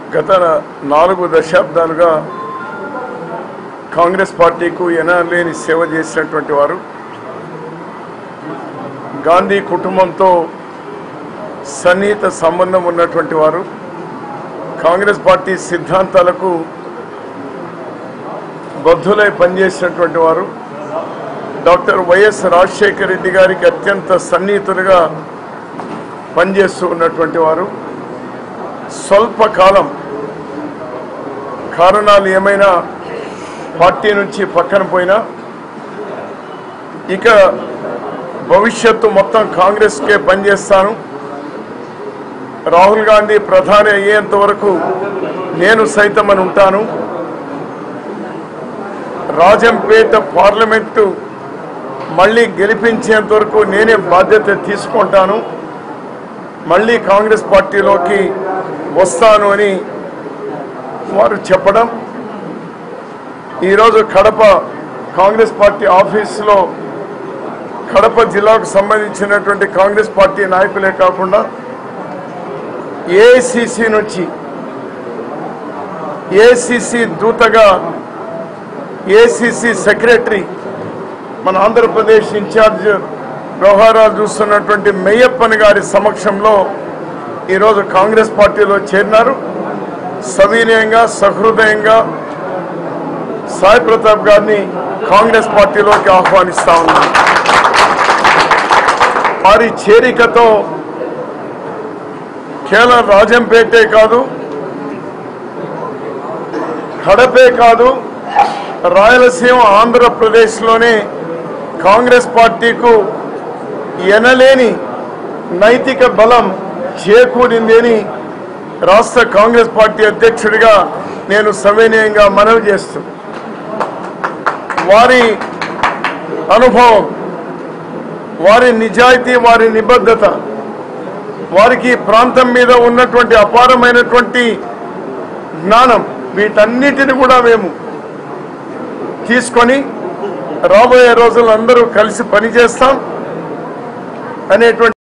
గత నాలుగు దశాబ్దాలుగా కాంగ్రెస్ పార్టీకు ఎనలేని సేవ చేసినటువంటి వారు గాంధీ కుటుంబంతో సన్నిహిత సంబంధం ఉన్నటువంటి వారు కాంగ్రెస్ పార్టీ సిద్ధాంతాలకు బద్ధులై పనిచేసినటువంటి వారు డాక్టర్ వైఎస్ రాజశేఖర రెడ్డి గారికి అత్యంత సన్నిహితులుగా పనిచేస్తూ ఉన్నటువంటి వారు స్వల్ప కాలం కారణాలు ఏమైనా పార్టీ నుంచి పక్కన పోయినా ఇక భవిష్యత్తు మొత్తం కాంగ్రెస్కే పనిచేస్తాను రాహుల్ గాంధీ ప్రధాని అయ్యేంత వరకు నేను సైతం అని ఉంటాను రాజంపేట పార్లమెంటు మళ్ళీ గెలిపించేంత వరకు నేనే బాధ్యత తీసుకుంటాను మళ్ళీ కాంగ్రెస్ పార్టీలోకి వస్తాను అని వారు చెప్పడం ఈరోజు కడప కాంగ్రెస్ పార్టీ ఆఫీసులో కడప జిల్లాకు సంబంధించినటువంటి కాంగ్రెస్ పార్టీ నాయకులే కాకుండా ఏఐసిసి నుంచి ఏఐసిసి దూతగా ఏఐసిసి సెక్రటరీ మన ఆంధ్రప్రదేశ్ ఇన్ఛార్జ్ వ్యవహారాలు చూస్తున్నటువంటి మెయ్యప్పన్ గారి సమక్షంలో ఈరోజు కాంగ్రెస్ పార్టీలో చేరినారు సవినయంగా సహృదయంగా సాయి ప్రతాప్ గారిని కాంగ్రెస్ పార్టీలోకి ఆహ్వానిస్తా ఉన్నాం వారి చేరికతో కేవలం రాజంపేటే కాదు కడపే కాదు రాయలసీమ ఆంధ్రప్రదేశ్లోనే కాంగ్రెస్ పార్టీకు ఎనలేని నైతిక బలం చేకూరింది అని రాష్ట్ర కాంగ్రెస్ పార్టీ అధ్యక్షుడిగా నేను సవినయంగా మనవి చేస్తూ వారి అనుభవం వారి నిజాయితీ వారి నిబద్ధత వారికి ఈ ప్రాంతం మీద ఉన్నటువంటి అపారమైనటువంటి జ్ఞానం వీటన్నిటిని కూడా మేము తీసుకొని రాబోయే రోజుల్లో అందరూ కలిసి పనిచేస్తాం అనేటువంటి